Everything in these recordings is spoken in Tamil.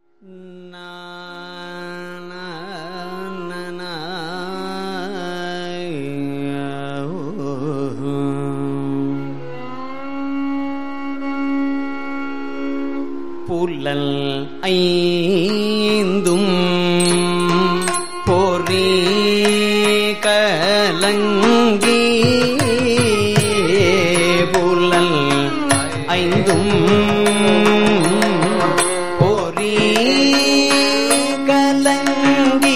புலல் ஐந்தும் பொறி கலங்கி புலல் ஐந்தும் பொறி கலங்கி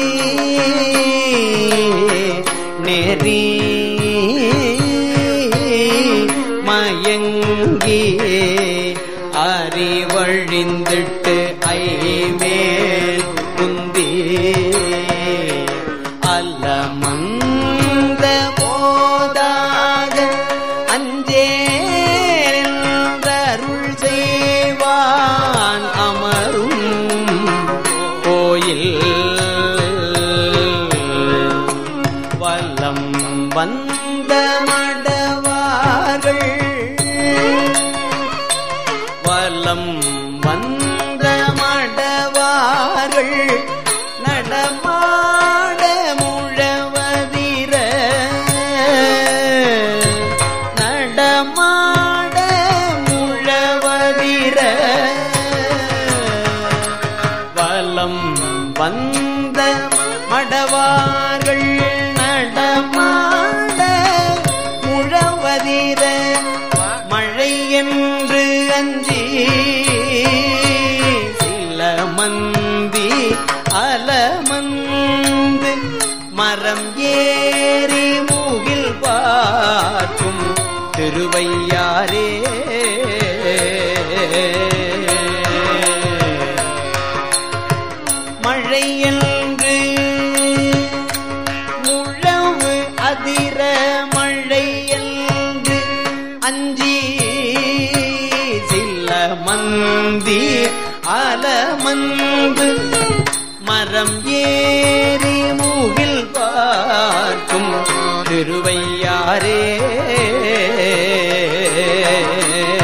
நெறி மயங்கி அறிவழிந்திட்டு ஐமேல் குந்தி அல்லமந்த போதாக அஞ்சேருள் செய்வான் அமரும் கோயில் வல்லம் வந்த மடவார்கள் வலம் வந்த மடவார்கள் நடமாட முழவதிர நடமாட முழவதிர வலம் வந்த மடவார்கள் நடமாட முழவதிர மழை என்று அஞ்சி சில மந்தி அலமந்து மரம் ஏறி மூகில் பார்க்கும் திருவையாரே மழை என்று முழவு அதிர மழை என்று அஞ்சி சில மந்தி அலமந்து மரம் ஏறி மூகில் பார்க்கும் திருவையாரே